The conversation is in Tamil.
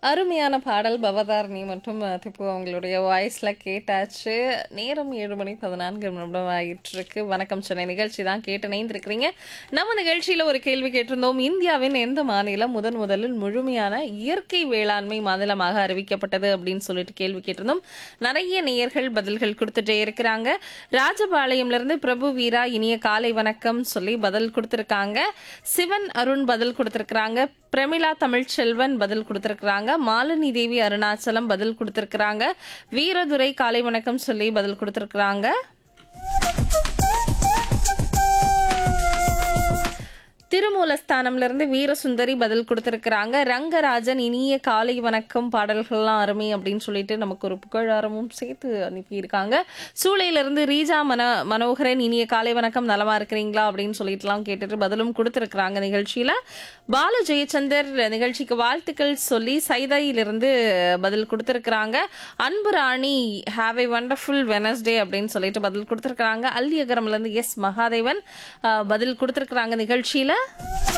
அருமையான பாடல் பவதாரணி மற்றும் அஹ், திப்பு அவங்களுடைய வாய்ஸ்ல கேட்டாச்சு நேரம் ஏழு மணி பதினான்கு நிமிடம் ஆயிட்டு இருக்கு வணக்கம் சென்னை நிகழ்ச்சி தான் கேட்டு இணைந்திருக்கிறீங்க நம்ம நிகழ்ச்சியில ஒரு கேள்வி கேட்டிருந்தோம் இந்தியாவின் எந்த மாநிலம் முதன் முதலில் முழுமையான இயற்கை வேளாண்மை மாநிலமாக அறிவிக்கப்பட்டது அப்படின்னு சொல்லிட்டு கேள்வி கேட்டிருந்தோம் நிறைய நேயர்கள் பதில்கள் கொடுத்துட்டே இருக்கிறாங்க ராஜபாளையம்ல இருந்து பிரபு வீரா இனிய காலை வணக்கம் சொல்லி பதில் கொடுத்திருக்காங்க சிவன் அருண் பதில் கொடுத்திருக்காங்க பிரமிளா தமிழ்ச்செல்வன் பதில் கொடுத்திருக்காங்க மாலினி தேவி அருணாச்சலம் பதில் கொடுத்திருக்காங்க வீரதுரை காலை வணக்கம் சொல்லி பதில் கொடுத்திருக்காங்க திருமூலஸ்தானம்ல இருந்து வீரசுந்தரி பதில் கொடுத்திருக்கிறாங்க ரங்கராஜன் இனிய காலை வணக்கம் பாடல்கள்லாம் அருமை அப்படின்னு சொல்லிட்டு நமக்கு ஒரு புகழாரமும் சேர்த்து அனுப்பியிருக்காங்க சூளையில இருந்து ரீஜா மன மனோகரன் இனிய காலை வணக்கம் நலமா இருக்கிறீங்களா அப்படின்னு சொல்லிட்டுலாம் கேட்டுட்டு பதிலும் கொடுத்திருக்கிறாங்க நிகழ்ச்சியில பாலு ஜெயச்சந்தர் நிகழ்ச்சிக்கு வாழ்த்துக்கள் சொல்லி சைதாயிலிருந்து பதில் கொடுத்திருக்கிறாங்க Anbu Rani have a wonderful Wednesday அப்படின்னு சொல்லிட்டு பதில் கொடுத்திருக்கிறாங்க அல்லியகரம்ல இருந்து எஸ் மகாதேவன் அஹ், பதில் கொடுத்திருக்கிறாங்க நிகழ்ச்சியில